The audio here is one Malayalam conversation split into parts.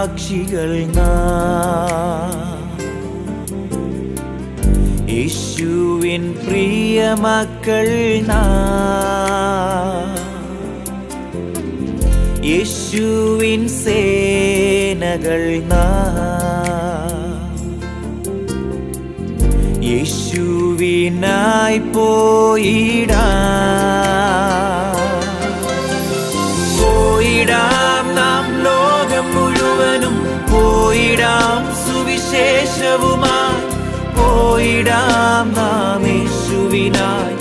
സാക്ഷികൾ നാം യേശുവിൻ പ്രിയ മക്കൾ നാം യേശുവിൻ സേനകൾ നാം യേശുവിനായി പോയിടാം പോയിടാം നാം ലോകം മുഴുവനും പോയിടാം സുവിശേഷവുമായി പോയിടാം നാം യേശുവിനായി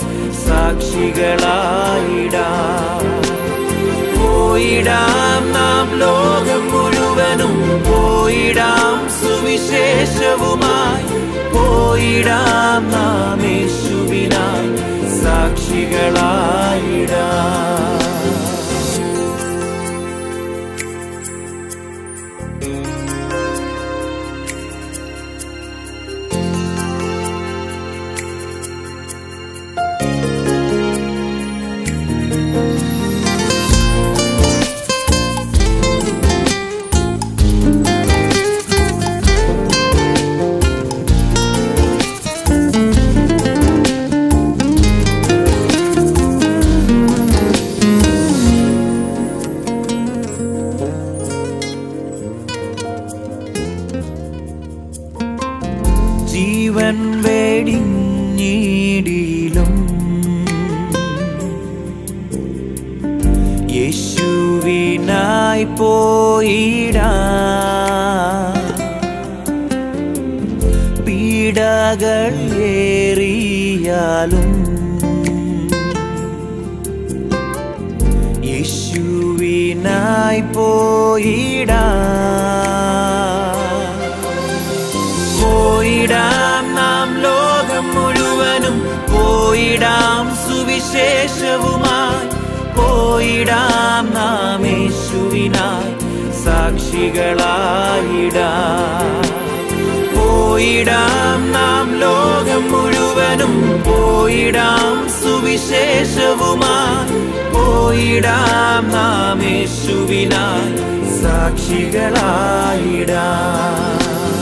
സാക്ഷികളായിടാം പോയിടാം നാം ലോകം മുഴുവനും പോയിടാം സുവിശേഷവുമായി പോയിടാം നാം യേശുവിനായി സാക്ഷികളായിടാം ജീവൻ വേടിഞ്ഞിടിലും യേശുവിനായി പോയിടാ പീഡകൾ ഏറിയാലും യേശുവിനായി പോയിടാ പോയിടാം നാം ലോകം മുഴുവനും പോയിടാം സുവിശേഷവുമായി പോയിടാം നാം യേശുവിനായി സാക്ഷികളായിടാം പോയിടാം നാം ലോകം മുഴുവനും പോയിടാം സുവിശേഷവുമായി പോയിടാം നാം യേശുവിനായി സാക്ഷികളായിടാം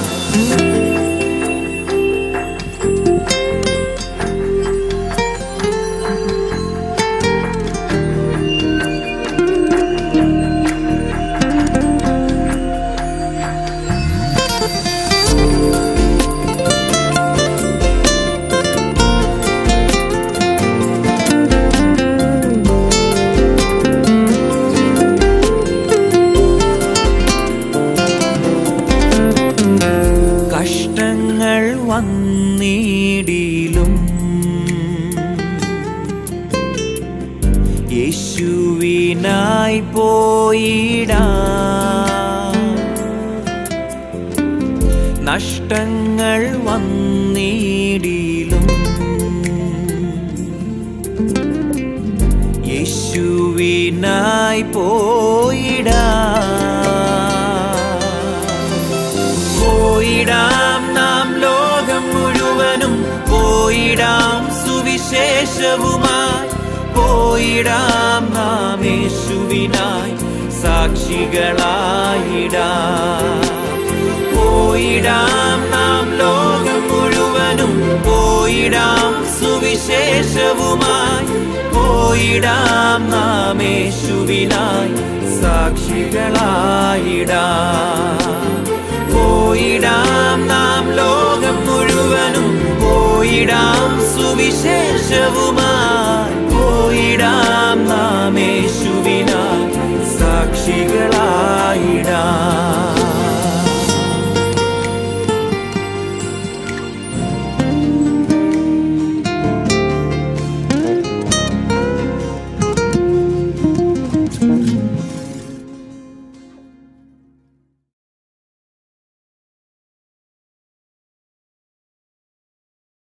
കഷ്ടങ്ങൾ വന്നിടിലും യേശുവിനായി പോയിടാ നഷ്ടങ്ങൾ വന്നിടിലും യേശുവിനായി പോയിടാ പോയിടാം നാം ലോകം മുഴുവനും പോയിടാം സുവിശേഷവുമായി പോയിടാം നാം യേശുവിനായി സാക്ഷികളായിടാം പോയിടാം നാം ലോകം മുഴുവനും പോയിടാം സുവിശേഷവുമായി പോയിടാം നാം യേശുവിനായി സാക്ഷികളായിടാം പോയിടാം നാം ലോകം മുഴുവനും പോയിടാം സുവിശേഷവുമായി പോയിടാം നാം യേശുവിനായി സാക്ഷികളായിടാം